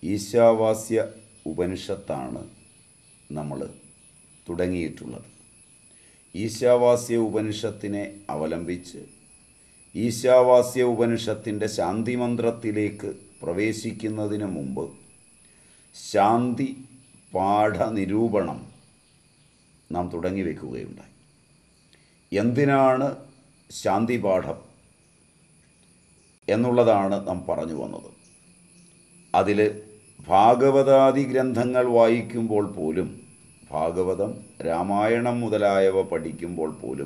ഈശാവാസ്യ ഉപനിഷത്താണ് നമ്മൾ തുടങ്ങിയിട്ടുള്ളത് ഈശാവാസ്യ ഉപനിഷത്തിനെ അവലംബിച്ച് ഈശാവാസ്യ ഉപനിഷത്തിൻ്റെ ശാന്തിമന്ത്രത്തിലേക്ക് പ്രവേശിക്കുന്നതിന് മുമ്പ് ശാന്തി പാഠനിരൂപണം നാം തുടങ്ങി വയ്ക്കുകയുണ്ടായി എന്തിനാണ് ശാന്തി പാഠം എന്നുള്ളതാണ് നാം പറഞ്ഞു വന്നത് അതിൽ ഭാഗവതാദി ഗ്രന്ഥങ്ങൾ വായിക്കുമ്പോൾ പോലും ഭാഗവതം രാമായണം മുതലായവ പഠിക്കുമ്പോൾ പോലും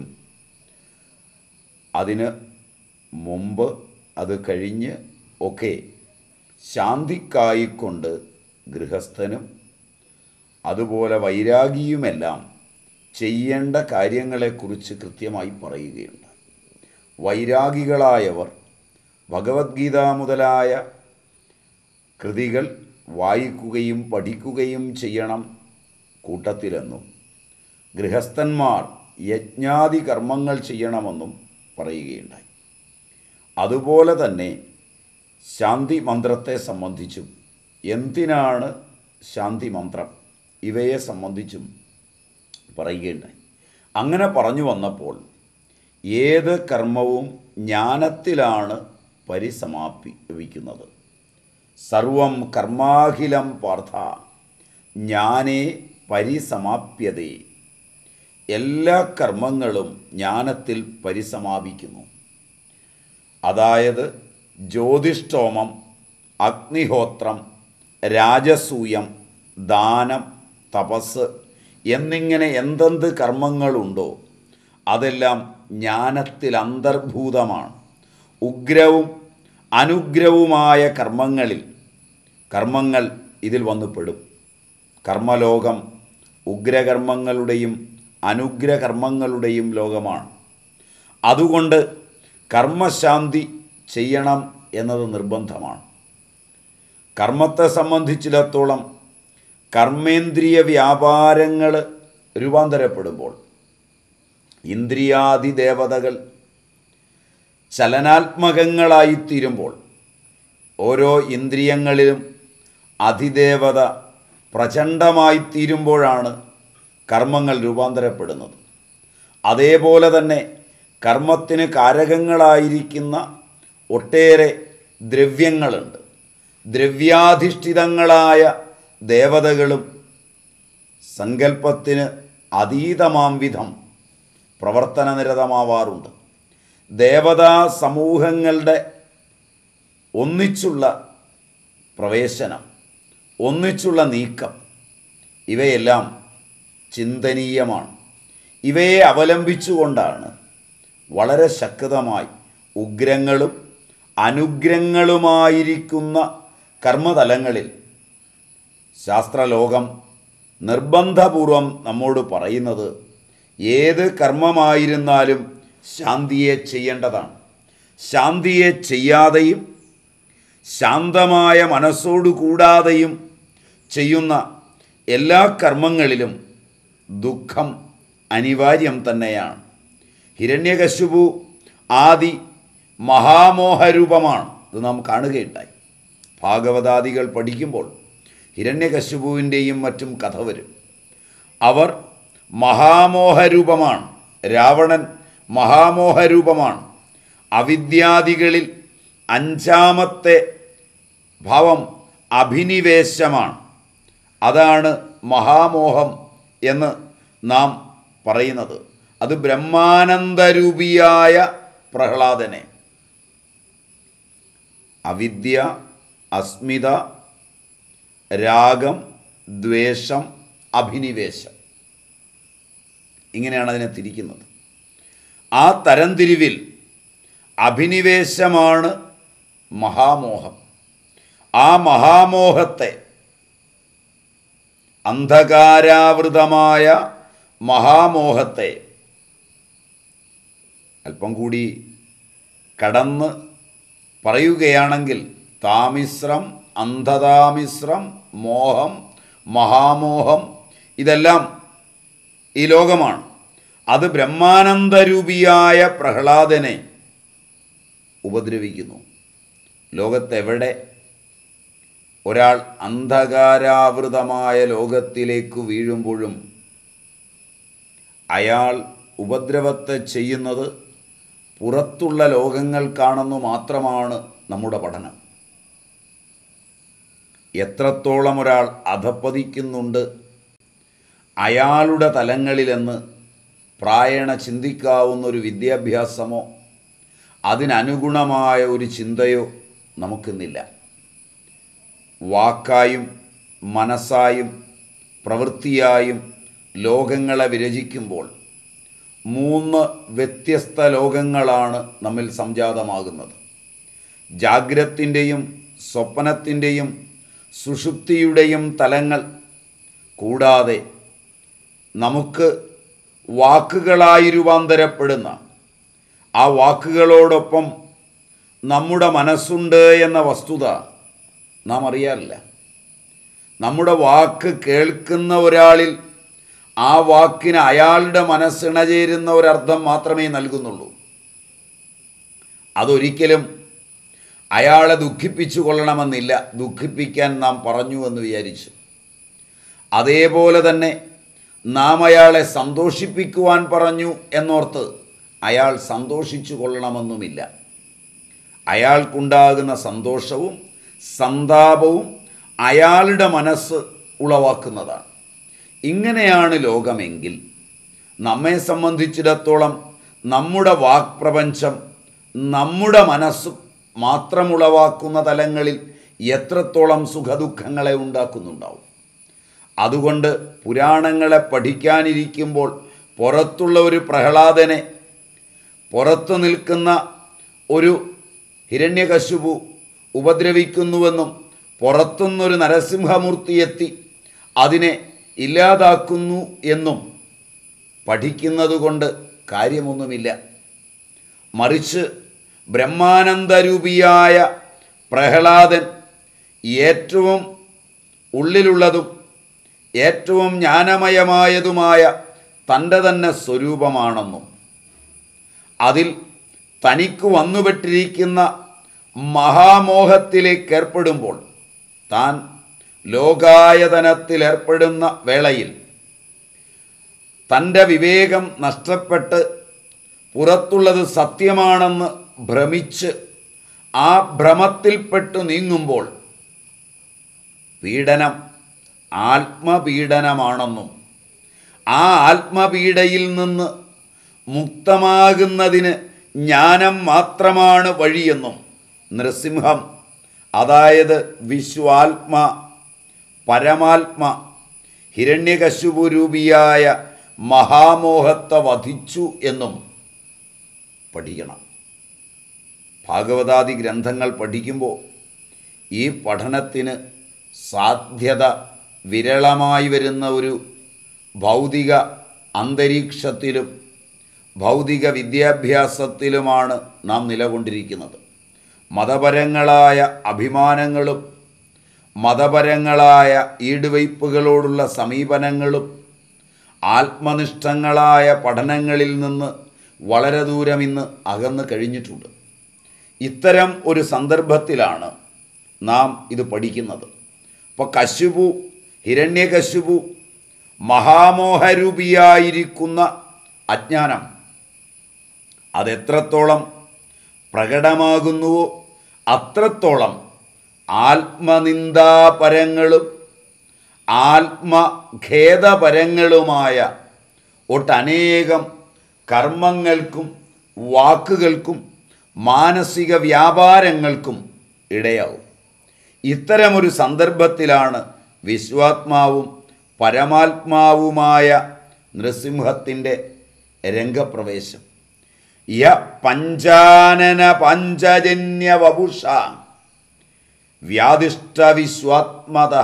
അതിന് മുമ്പ് അത് കഴിഞ്ഞ് ഒക്കെ ശാന്തിക്കായിക്കൊണ്ട് ഗൃഹസ്ഥനും അതുപോലെ വൈരാഗിയുമെല്ലാം ചെയ്യേണ്ട കാര്യങ്ങളെക്കുറിച്ച് കൃത്യമായി പറയുകയുണ്ട് വൈരാഗികളായവർ ഭഗവത്ഗീത മുതലായ കൃതികൾ വായിക്കുകയും പഠിക്കുകയും ചെയ്യണം കൂട്ടത്തിലെന്നും ഗൃഹസ്ഥന്മാർ യജ്ഞാദി കർമ്മങ്ങൾ ചെയ്യണമെന്നും പറയുകയുണ്ടായി അതുപോലെ തന്നെ ശാന്തി മന്ത്രത്തെ സംബന്ധിച്ചും എന്തിനാണ് ശാന്തി മന്ത്രം ഇവയെ സംബന്ധിച്ചും പറയുകയുണ്ടായി അങ്ങനെ പറഞ്ഞു വന്നപ്പോൾ ഏത് കർമ്മവും ജ്ഞാനത്തിലാണ് പരിസമാപിക്കുന്നത് സർവം കർമാഖിലം പാർത്ഥ ജ്ഞാനേ പരിസമാപ്യതേ എല്ലാ കർമ്മങ്ങളും ജ്ഞാനത്തിൽ പരിസമാപിക്കുന്നു അതായത് ജ്യോതിഷ്ടോമം അഗ്നിഹോത്രം രാജസൂയം ദാനം തപസ് എന്നിങ്ങനെ എന്തെന്ത് കർമ്മങ്ങളുണ്ടോ അതെല്ലാം ജ്ഞാനത്തിൽ അന്തർഭൂതമാണ് ഉഗ്രവും അനുഗ്രവുമായ കർമ്മങ്ങളിൽ കർമ്മങ്ങൾ ഇതിൽ വന്നു പെടും കർമ്മലോകം ഉഗ്രകർമ്മങ്ങളുടെയും അനുഗ്രകർമ്മങ്ങളുടെയും ലോകമാണ് അതുകൊണ്ട് കർമ്മശാന്തി ചെയ്യണം എന്നത് നിർബന്ധമാണ് കർമ്മത്തെ സംബന്ധിച്ചിടത്തോളം കർമ്മേന്ദ്രിയ വ്യാപാരങ്ങൾ രൂപാന്തരപ്പെടുമ്പോൾ ഇന്ദ്രിയാദി ദേവതകൾ ചലനാത്മകങ്ങളായിത്തീരുമ്പോൾ ഓരോ ഇന്ദ്രിയങ്ങളിലും അതിദേവത പ്രചണ്ഡമായിത്തീരുമ്പോഴാണ് കർമ്മങ്ങൾ രൂപാന്തരപ്പെടുന്നത് അതേപോലെ തന്നെ കർമ്മത്തിന് കാരകങ്ങളായിരിക്കുന്ന ഒട്ടേറെ ദ്രവ്യങ്ങളുണ്ട് ദ്രവ്യാധിഷ്ഠിതങ്ങളായ ദേവതകളും സങ്കല്പത്തിന് അതീതമാം വിധം പ്രവർത്തനനിരതമാവാറുണ്ട് ദേവതാ സമൂഹങ്ങളുടെ ഒന്നിച്ചുള്ള പ്രവേശനം ഒന്നിച്ചുള്ള നീക്കം ഇവയെല്ലാം ചിന്തനീയമാണ് ഇവയെ അവലംബിച്ചുകൊണ്ടാണ് വളരെ ശക്തമായി ഉഗ്രങ്ങളും അനുഗ്രങ്ങളുമായിരിക്കുന്ന കർമ്മതലങ്ങളിൽ ശാസ്ത്രലോകം നിർബന്ധപൂർവം നമ്മോട് പറയുന്നത് ഏത് കർമ്മമായിരുന്നാലും ശാന്തിയെ ചെയ്യേണ്ടതാണ് ശാന്തിയെ ചെയ്യാതെയും ശാന്തമായ മനസ്സോടു കൂടാതെയും ചെയ്യുന്ന എല്ലാ കർമ്മങ്ങളിലും ദുഃഖം അനിവാര്യം തന്നെയാണ് ഹിരണ്യകശുപു ആദി മഹാമോഹരൂപമാണ് ഇത് നാം കാണുകയുണ്ടായി ഭാഗവതാദികൾ പഠിക്കുമ്പോൾ ഹിരണ്യകശുപുവിൻ്റെയും മറ്റും കഥ വരും അവർ മഹാമോഹരൂപമാണ് രാവണൻ മഹാമോഹരൂപമാണ് അവിദ്യാദികളിൽ അഞ്ചാമത്തെ ഭാവം അഭിനിവേശമാണ് അതാണ് മഹാമോഹം എന്ന് നാം പറയുന്നത് അത് ബ്രഹ്മാനന്ദരൂപിയായ പ്രഹ്ലാദനെ അവിദ്യ അസ്മിത രാഗം ദ്വേഷം അഭിനിവേശം ഇങ്ങനെയാണ് അതിനെ തിരിക്കുന്നത് ആ തരംതിരിവിൽ അഭിനിവേശമാണ് മഹാമോഹം ആ മഹാമോഹത്തെ അന്ധകാരാവൃതമായ മഹാമോഹത്തെ അല്പം കൂടി കടന്ന് പറയുകയാണെങ്കിൽ താമിശ്രം അന്ധതാമിശ്രം മോഹം മഹാമോഹം ഇതെല്ലാം ഈ ലോകമാണ് അത് ബ്രഹ്മാനന്ദരൂപിയായ പ്രഹ്ലാദനെ ഉപദ്രവിക്കുന്നു ലോകത്തെവിടെ ഒരാൾ അന്ധകാരാവൃതമായ ലോകത്തിലേക്ക് വീഴുമ്പോഴും അയാൾ ഉപദ്രവത്തെ ചെയ്യുന്നത് പുറത്തുള്ള ലോകങ്ങൾക്കാണെന്നു മാത്രമാണ് നമ്മുടെ പഠനം എത്രത്തോളം ഒരാൾ അധപ്പതിക്കുന്നുണ്ട് അയാളുടെ തലങ്ങളിലെന്ന് പ്രായണ ചിന്തിക്കാവുന്ന ഒരു വിദ്യാഭ്യാസമോ അതിനനുഗുണമായ ഒരു ചിന്തയോ നമുക്കിന്നില്ല വാക്കായും മനസ്സായും പ്രവൃത്തിയായും ലോകങ്ങളെ വിരചിക്കുമ്പോൾ മൂന്ന് വ്യത്യസ്ത ലോകങ്ങളാണ് നമ്മിൽ സംജാതമാകുന്നത് ജാഗ്രത്തിൻ്റെയും സ്വപ്നത്തിൻ്റെയും സുഷുപ്തിയുടെയും തലങ്ങൾ കൂടാതെ നമുക്ക് വാക്കുകളായി രൂപാന്തരപ്പെടുന്ന ആ വാക്കുകളോടൊപ്പം നമ്മുടെ മനസ്സുണ്ട് എന്ന വസ്തുത നാം അറിയാറില്ല നമ്മുടെ വാക്ക് കേൾക്കുന്ന ഒരാളിൽ ആ വാക്കിന് അയാളുടെ മനസ്സിണചേരുന്ന ഒരർത്ഥം മാത്രമേ നൽകുന്നുള്ളൂ അതൊരിക്കലും അയാളെ ദുഃഖിപ്പിച്ചു കൊള്ളണമെന്നില്ല ദുഃഖിപ്പിക്കാൻ നാം പറഞ്ഞു എന്ന് വിചാരിച്ചു അതേപോലെ തന്നെ നാം അയാളെ സന്തോഷിപ്പിക്കുവാൻ പറഞ്ഞു എന്നോർത്ത് അയാൾ സന്തോഷിച്ചു കൊള്ളണമെന്നുമില്ല അയാൾക്കുണ്ടാകുന്ന സന്തോഷവും സന്താപവും അയാളുടെ മനസ്സ് ഉളവാക്കുന്നതാണ് ഇങ്ങനെയാണ് ലോകമെങ്കിൽ നമ്മെ സംബന്ധിച്ചിടത്തോളം നമ്മുടെ വാക്പ്രപഞ്ചം നമ്മുടെ മനസ്സ് മാത്രം ഉളവാക്കുന്ന തലങ്ങളിൽ എത്രത്തോളം സുഖദുഃഖങ്ങളെ ഉണ്ടാക്കുന്നുണ്ടാവും അതുകൊണ്ട് പുരാണങ്ങളെ പഠിക്കാനിരിക്കുമ്പോൾ പുറത്തുള്ള ഒരു പ്രഹ്ലാദനെ പുറത്തു നിൽക്കുന്ന ഒരു ഹിരണ്യകശുപു ഉപദ്രവിക്കുന്നുവെന്നും പുറത്തുനിന്നൊരു നരസിംഹമൂർത്തി എത്തി അതിനെ ഇല്ലാതാക്കുന്നു എന്നും പഠിക്കുന്നത് കൊണ്ട് കാര്യമൊന്നുമില്ല മറിച്ച് ബ്രഹ്മാനന്ദരൂപിയായ പ്രഹ്ലാദൻ ഏറ്റവും ഉള്ളിലുള്ളതും ഏറ്റവും ജ്ഞാനമയമായതുമായ തൻ്റെ തന്നെ സ്വരൂപമാണെന്നും അതിൽ തനിക്ക് വന്നുപെട്ടിരിക്കുന്ന മഹാമോഹത്തിലേക്ക് ഏർപ്പെടുമ്പോൾ താൻ ലോകായതനത്തിലേർപ്പെടുന്ന വേളയിൽ തൻ്റെ വിവേകം നഷ്ടപ്പെട്ട് പുറത്തുള്ളത് സത്യമാണെന്ന് ഭ്രമിച്ച് ആ ഭ്രമത്തിൽപ്പെട്ടു നീങ്ങുമ്പോൾ പീഡനം ആത്മപീഡനമാണെന്നും ആ ആത്മപീഡയിൽ നിന്ന് മുക്തമാകുന്നതിന് ജ്ഞാനം മാത്രമാണ് വഴിയെന്നും നൃസിംഹം അതായത് വിശ്വാത്മ പരമാത്മ ഹിരണ്യകശുപുരൂപിയായ മഹാമോഹത്തെ വധിച്ചു എന്നും പഠിക്കണം ഭാഗവതാദി ഗ്രന്ഥങ്ങൾ പഠിക്കുമ്പോൾ ഈ പഠനത്തിന് സാധ്യത വിരളമായി വരുന്ന ഒരു ഭൗതിക അന്തരീക്ഷത്തിലും ഭൗതിക വിദ്യാഭ്യാസത്തിലുമാണ് നാം നിലകൊണ്ടിരിക്കുന്നത് മതപരങ്ങളായ അഭിമാനങ്ങളും മതപരങ്ങളായ ഈടുവയ്പ്പുകളോടുള്ള സമീപനങ്ങളും ആത്മനിഷ്ഠങ്ങളായ പഠനങ്ങളിൽ നിന്ന് വളരെ ദൂരം ഇന്ന് അകന്നു കഴിഞ്ഞിട്ടുണ്ട് ഇത്തരം ഒരു സന്ദർഭത്തിലാണ് നാം ഇത് പഠിക്കുന്നത് അപ്പോൾ കശുപു ഹിരണ്യകശുപു മഹാമോഹരൂപിയായിരിക്കുന്ന അജ്ഞാനം അതെത്രത്തോളം പ്രകടമാകുന്നുവോ അത്രത്തോളം ആത്മനിന്ദാപരങ്ങളും ആത്മഖേദപരങ്ങളുമായ ഒട്ടനേകം കർമ്മങ്ങൾക്കും വാക്കുകൾക്കും മാനസിക വ്യാപാരങ്ങൾക്കും ഇടയാവും ഇത്തരമൊരു സന്ദർഭത്തിലാണ് വിശ്വാത്മാവും പരമാത്മാവുമായ നൃസിംഹത്തിൻ്റെ രംഗപ്രവേശം യ പഞ്ചാനന പഞ്ചജന്യ വപുഷ വ്യാധിഷ്ട വിശ്വാത്മത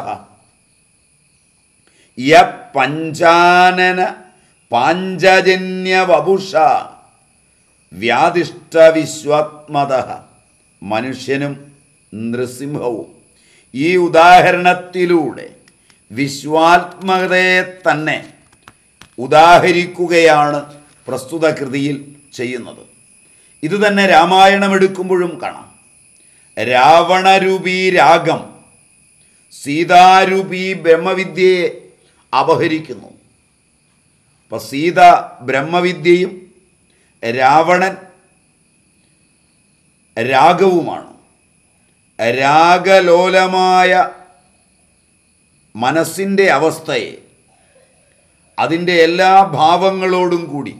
യ പഞ്ചാനന പാഞ്ചജന്യ വപുഷ വ്യാധിഷ്ട വിശ്വാത്മത മനുഷ്യനും നൃസിംഹവും ഈ ഉദാഹരണത്തിലൂടെ വിശ്വാത്മകതയെ തന്നെ ഉദാഹരിക്കുകയാണ് പ്രസ്തുത കൃതിയിൽ ചെയ്യുന്നത് ഇത് തന്നെ രാമായണം എടുക്കുമ്പോഴും കാണാം രാവണരൂപീ രാഗം സീതാരൂപി ബ്രഹ്മവിദ്യയെ അപഹരിക്കുന്നു അപ്പം സീത ബ്രഹ്മവിദ്യയും രാവണൻ രാഗവുമാണ് രാഗലോലമായ മനസ്സിൻ്റെ അവസ്ഥയെ അതിൻ്റെ എല്ലാ ഭാവങ്ങളോടും കൂടി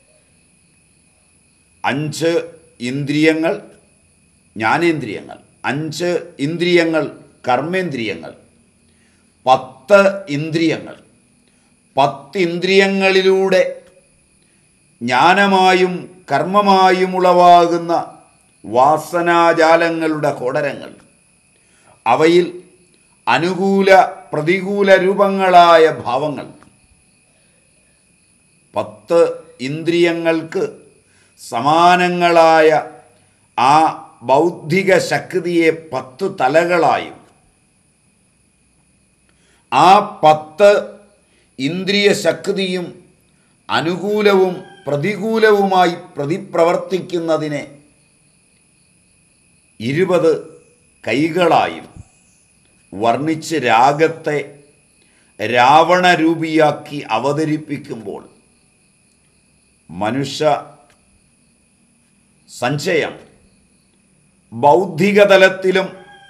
അഞ്ച് ഇന്ദ്രിയങ്ങൾ ജ്ഞാനേന്ദ്രിയങ്ങൾ അഞ്ച് ഇന്ദ്രിയങ്ങൾ കർമ്മേന്ദ്രിയങ്ങൾ പത്ത് ഇന്ദ്രിയങ്ങൾ പത്ത് ഇന്ദ്രിയങ്ങളിലൂടെ ജ്ഞാനമായും കർമ്മമായും ഉളവാകുന്ന വാസനാജാലങ്ങളുടെ കോടരങ്ങൾ അവയിൽ അനുകൂല പ്രതികൂല രൂപങ്ങളായ ഭാവങ്ങൾ പത്ത് ഇന്ദ്രിയങ്ങൾക്ക് സമാനങ്ങളായ ആ ബൗദ്ധിക ശക്തിയെ പത്ത് തലകളായും ആ പത്ത് ഇന്ദ്രിയ ശക്തിയും അനുകൂലവും പ്രതികൂലവുമായി പ്രതിപ്രവർത്തിക്കുന്നതിനെ ഇരുപത് കൈകളായും വർണ്ണിച്ച് രാഗത്തെ രാവണരൂപിയാക്കി അവതരിപ്പിക്കുമ്പോൾ മനുഷ്യ സഞ്ചയം ബൗദ്ധിക തലത്തിലും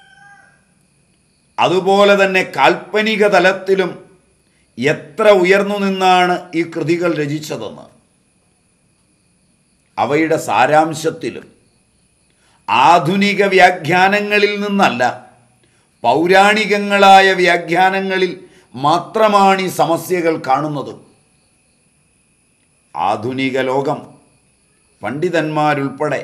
അതുപോലെ തന്നെ കാൽപ്പനിക തലത്തിലും എത്ര ഉയർന്നു നിന്നാണ് ഈ കൃതികൾ രചിച്ചതെന്ന് അവയുടെ സാരാംശത്തിലും ആധുനിക വ്യാഖ്യാനങ്ങളിൽ നിന്നല്ല പൗരാണികങ്ങളായ വ്യാഖ്യാനങ്ങളിൽ മാത്രമാണ് ഈ സമസ്യകൾ കാണുന്നത് ആധുനിക ലോകം പണ്ഡിതന്മാരുൾപ്പെടെ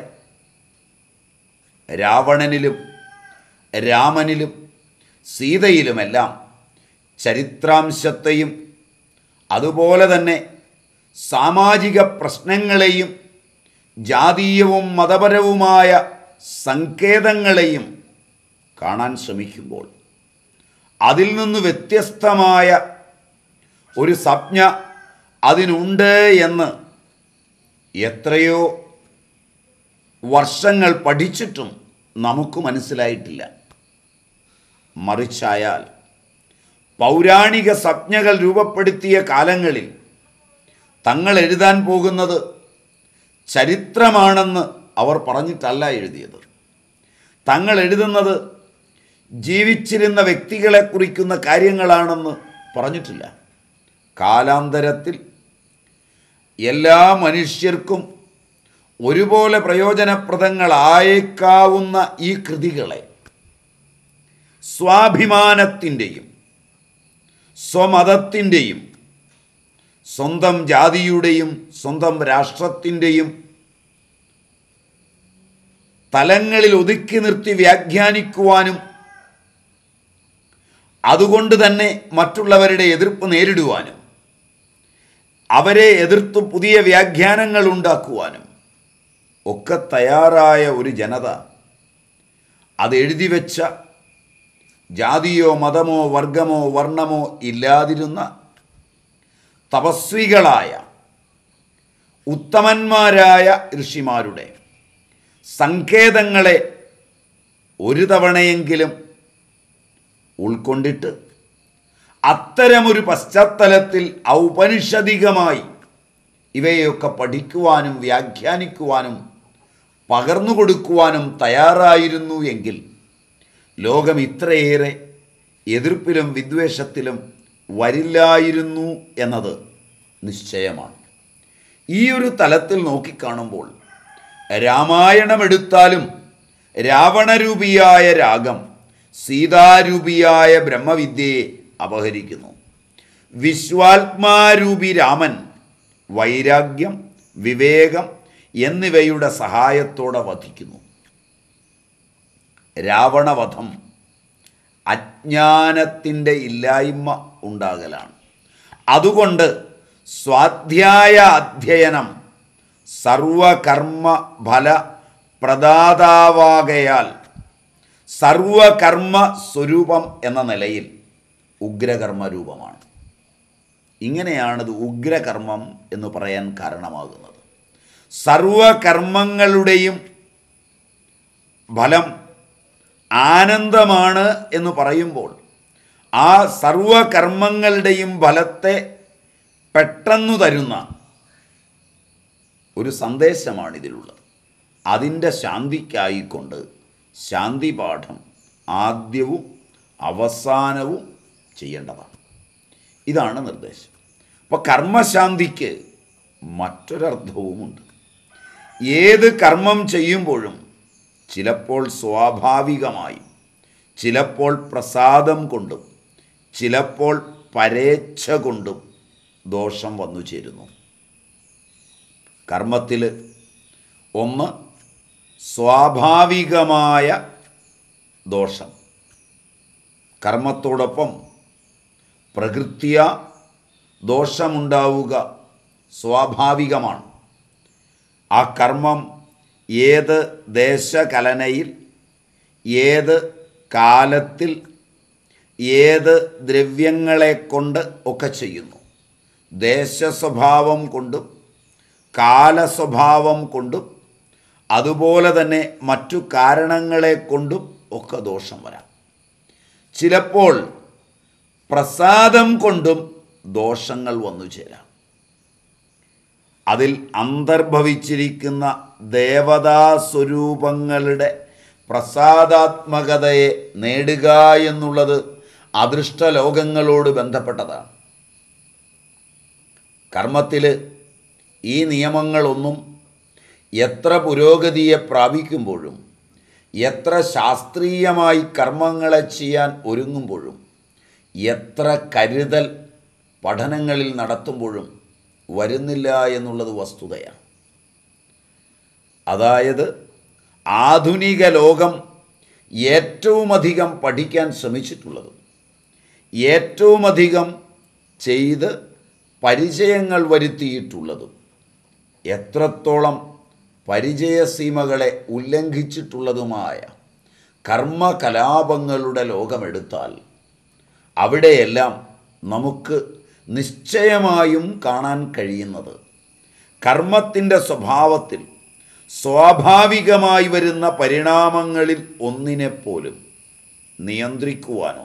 രാവണനിലും രാമനിലും സീതയിലുമെല്ലാം ചരിത്രാംശത്തെയും അതുപോലെ തന്നെ സാമാജിക പ്രശ്നങ്ങളെയും ജാതീയവും മതപരവുമായ സങ്കേതങ്ങളെയും കാണാൻ ശ്രമിക്കുമ്പോൾ അതിൽ നിന്ന് വ്യത്യസ്തമായ ഒരു സംജ്ഞ അതിനുണ്ട് എന്ന് എത്രയോ വർഷങ്ങൾ പഠിച്ചിട്ടും നമുക്ക് മനസ്സിലായിട്ടില്ല മറിച്ചായാൽ പൗരാണിക സംജ്ഞകൾ രൂപപ്പെടുത്തിയ കാലങ്ങളിൽ തങ്ങൾ എഴുതാൻ പോകുന്നത് ചരിത്രമാണെന്ന് അവർ പറഞ്ഞിട്ടല്ല എഴുതിയത് തങ്ങൾ എഴുതുന്നത് ജീവിച്ചിരുന്ന വ്യക്തികളെ കുറിക്കുന്ന കാര്യങ്ങളാണെന്ന് പറഞ്ഞിട്ടില്ല കാലാന്തരത്തിൽ എല്ലാ മനുഷ്യർക്കും ഒരുപോലെ പ്രയോജനപ്രദങ്ങളായേക്കാവുന്ന ഈ കൃതികളെ സ്വാഭിമാനത്തിൻ്റെയും സ്വമതത്തിൻ്റെയും സ്വന്തം ജാതിയുടെയും സ്വന്തം രാഷ്ട്രത്തിൻ്റെയും തലങ്ങളിൽ ഒതുക്കി നിർത്തി വ്യാഖ്യാനിക്കുവാനും അതുകൊണ്ട് തന്നെ മറ്റുള്ളവരുടെ എതിർപ്പ് നേരിടുവാനും അവരെ എതിർത്ത് പുതിയ വ്യാഖ്യാനങ്ങൾ ഉണ്ടാക്കുവാനും ഒക്കെ തയ്യാറായ ഒരു ജനത അത് എഴുതി വെച്ച ജാതിയോ മതമോ വർഗമോ വർണ്ണമോ ഇല്ലാതിരുന്ന തപസ്വികളായ ഉത്തമന്മാരായ ഋഷിമാരുടെ സങ്കേതങ്ങളെ ഒരു തവണയെങ്കിലും ഉൾക്കൊണ്ടിട്ട് അത്തരമൊരു പശ്ചാത്തലത്തിൽ ഔപനിഷദികമായി ഇവയൊക്കെ പഠിക്കുവാനും വ്യാഖ്യാനിക്കുവാനും പകർന്നു കൊടുക്കുവാനും തയ്യാറായിരുന്നു എങ്കിൽ ലോകം ഇത്രയേറെ എതിർപ്പിലും വിദ്വേഷത്തിലും വരില്ലായിരുന്നു എന്നത് നിശ്ചയമാണ് ഈ ഒരു തലത്തിൽ നോക്കിക്കാണുമ്പോൾ രാമായണം എടുത്താലും രാവണരൂപിയായ രാഗം സീതാരൂപിയായ ബ്രഹ്മവിദ്യയെ അപഹരിക്കുന്നു വിശ്വാത്മാരൂപി രാമൻ വൈരാഗ്യം വിവേകം എന്നിവയുടെ സഹായത്തോടെ വധിക്കുന്നു രാവണവധം അജ്ഞാനത്തിൻ്റെ ഇല്ലായ്മ ഉണ്ടാകലാണ് അതുകൊണ്ട് സ്വാധ്യായ അധ്യയനം സർവകർമ്മ ഫല പ്രദാതാവാകയാൽ സർവകർമ്മ സ്വരൂപം എന്ന നിലയിൽ ഉഗ്രകർമ്മ രൂപമാണ് ഇങ്ങനെയാണിത് ഉഗ്രകർമ്മം എന്ന് പറയാൻ കാരണമാകുന്നത് സർവകർമ്മങ്ങളുടെയും ഫലം ആനന്ദമാണ് എന്ന് പറയുമ്പോൾ ആ സർവകർമ്മങ്ങളുടെയും ഫലത്തെ പെട്ടെന്നു തരുന്ന ഒരു സന്ദേശമാണ് ഇതിലുള്ളത് അതിൻ്റെ ശാന്തിക്കായിക്കൊണ്ട് ശാന്തി പാഠം ആദ്യവും അവസാനവും ചെയ്യേണ്ടതാണ് ഇതാണ് നിർദ്ദേശം അപ്പോൾ കർമ്മശാന്തിക്ക് മറ്റൊരർത്ഥവുമുണ്ട് ഏത് കർമ്മം ചെയ്യുമ്പോഴും ചിലപ്പോൾ സ്വാഭാവികമായും ചിലപ്പോൾ പ്രസാദം കൊണ്ടും ചിലപ്പോൾ പരേച്ഛ കൊണ്ടും ദോഷം വന്നു ചേരുന്നു കർമ്മത്തിൽ ഒന്ന് സ്വാഭാവികമായ ദോഷം കർമ്മത്തോടൊപ്പം പ്രകൃത്യ ദോഷമുണ്ടാവുക സ്വാഭാവികമാണ് ആ കർമ്മം ഏത് ദേശകലനയിൽ ഏത് കാലത്തിൽ ഏത് ദ്രവ്യങ്ങളെ കൊണ്ട് ഒക്കെ ചെയ്യുന്നു ദേശസ്വഭാവം കൊണ്ടും കാലസ്വഭാവം കൊണ്ടും അതുപോലെ തന്നെ മറ്റു കാരണങ്ങളെ കൊണ്ടും ഒക്കെ ദോഷം വരാം ചിലപ്പോൾ പ്രസാദം കൊണ്ടും ദോഷങ്ങൾ വന്നു ചേരാം അതിൽ അന്തർഭവിച്ചിരിക്കുന്ന ദേവതാ സ്വരൂപങ്ങളുടെ പ്രസാദാത്മകതയെ നേടുക എന്നുള്ളത് അദൃഷ്ടലോകങ്ങളോട് ബന്ധപ്പെട്ടതാണ് കർമ്മത്തിൽ ഈ നിയമങ്ങളൊന്നും എത്ര പുരോഗതിയെ പ്രാപിക്കുമ്പോഴും എത്ര ശാസ്ത്രീയമായി കർമ്മങ്ങളെ ചെയ്യാൻ ഒരുങ്ങുമ്പോഴും എത്ര കരുതൽ പഠനങ്ങളിൽ നടത്തുമ്പോഴും വരുന്നില്ല എന്നുള്ളത് വസ്തുതയാണ് അതായത് ആധുനിക ലോകം ഏറ്റവുമധികം പഠിക്കാൻ ശ്രമിച്ചിട്ടുള്ളതും ഏറ്റവുമധികം ചെയ്ത് പരിചയങ്ങൾ വരുത്തിയിട്ടുള്ളതും എത്രത്തോളം പരിചയസീമകളെ ഉല്ലംഘിച്ചിട്ടുള്ളതുമായ കർമ്മകലാപങ്ങളുടെ ലോകമെടുത്താൽ അവിടെയെല്ലാം നമുക്ക് നിശ്ചയമായും കാണാൻ കഴിയുന്നത് കർമ്മത്തിൻ്റെ സ്വഭാവത്തിൽ സ്വാഭാവികമായി വരുന്ന പരിണാമങ്ങളിൽ ഒന്നിനെപ്പോലും നിയന്ത്രിക്കുവാനോ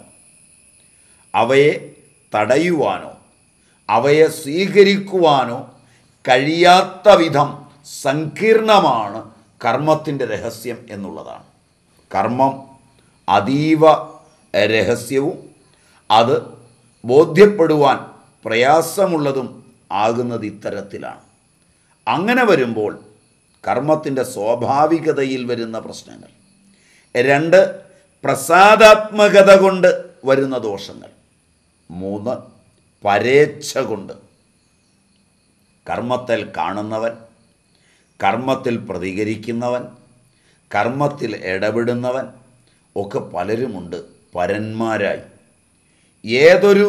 അവയെ തടയുവാനോ അവയെ സ്വീകരിക്കുവാനോ കഴിയാത്ത വിധം സങ്കീർണമാണ് കർമ്മത്തിൻ്റെ രഹസ്യം എന്നുള്ളതാണ് കർമ്മം അതീവ രഹസ്യവും അത് ബോധ്യപ്പെടുവാൻ പ്രയാസമുള്ളതും ആകുന്നത് ഇത്തരത്തിലാണ് അങ്ങനെ വരുമ്പോൾ കർമ്മത്തിൻ്റെ സ്വാഭാവികതയിൽ വരുന്ന പ്രശ്നങ്ങൾ രണ്ട് പ്രസാദാത്മകത കൊണ്ട് വരുന്ന ദോഷങ്ങൾ മൂന്ന് പരേച്ഛ കൊണ്ട് കർമ്മത്തിൽ കാണുന്നവൻ കർമ്മത്തിൽ പ്രതികരിക്കുന്നവൻ കർമ്മത്തിൽ ഇടപെടുന്നവൻ ഒക്കെ പലരുമുണ്ട് പരന്മാരായി ഏതൊരു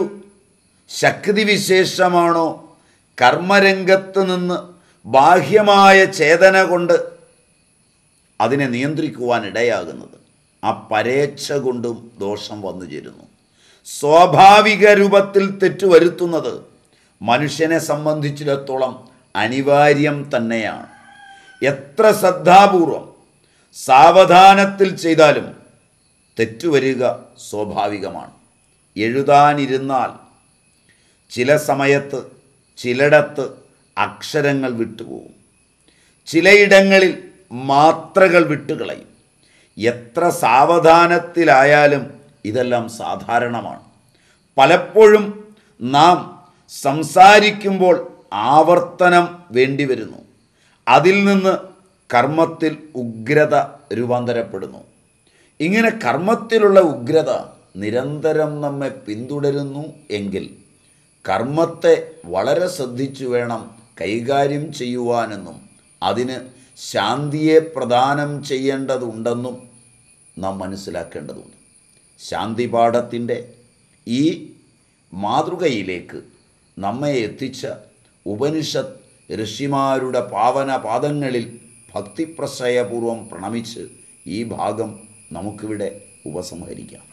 ശക്തിവിശേഷമാണോ കർമ്മരംഗത്ത് നിന്ന് ബാഹ്യമായ ചേതന കൊണ്ട് അതിനെ നിയന്ത്രിക്കുവാൻ ഇടയാകുന്നത് ആ പരേച്ഛ കൊണ്ടും ദോഷം വന്നു ചേരുന്നു സ്വാഭാവിക രൂപത്തിൽ തെറ്റുവരുത്തുന്നത് മനുഷ്യനെ സംബന്ധിച്ചിടത്തോളം അനിവാര്യം തന്നെയാണ് എത്ര ശ്രദ്ധാപൂർവം സാവധാനത്തിൽ ചെയ്താലും തെറ്റുവരിക സ്വാഭാവികമാണ് എഴുതാനിരുന്നാൽ ചില സമയത്ത് ചിലയിടത്ത് അക്ഷരങ്ങൾ വിട്ടുപോകും ചിലയിടങ്ങളിൽ മാത്രകൾ വിട്ടുകളയും എത്ര സാവധാനത്തിലായാലും ഇതെല്ലാം സാധാരണമാണ് പലപ്പോഴും നാം സംസാരിക്കുമ്പോൾ ആവർത്തനം വേണ്ടിവരുന്നു അതിൽ നിന്ന് കർമ്മത്തിൽ ഉഗ്രത രൂപാന്തരപ്പെടുന്നു ഇങ്ങനെ കർമ്മത്തിലുള്ള ഉഗ്രത നിരന്തരം നമ്മെ പിന്തുടരുന്നു എങ്കിൽ കർമ്മത്തെ വളരെ ശ്രദ്ധിച്ചു വേണം കൈകാര്യം ചെയ്യുവാനെന്നും അതിന് ശാന്തിയെ പ്രദാനം ചെയ്യേണ്ടതുണ്ടെന്നും നാം മനസ്സിലാക്കേണ്ടതുണ്ട് ശാന്തിപാഠത്തിൻ്റെ ഈ മാതൃകയിലേക്ക് നമ്മെ എത്തിച്ച ഉപനിഷത്ത് ഋഷിമാരുടെ പാവന പാദങ്ങളിൽ ഭക്തിപ്രശ്രയപൂർവം പ്രണമിച്ച് ഈ ഭാഗം നമുക്കിവിടെ ഉപസംഹരിക്കാം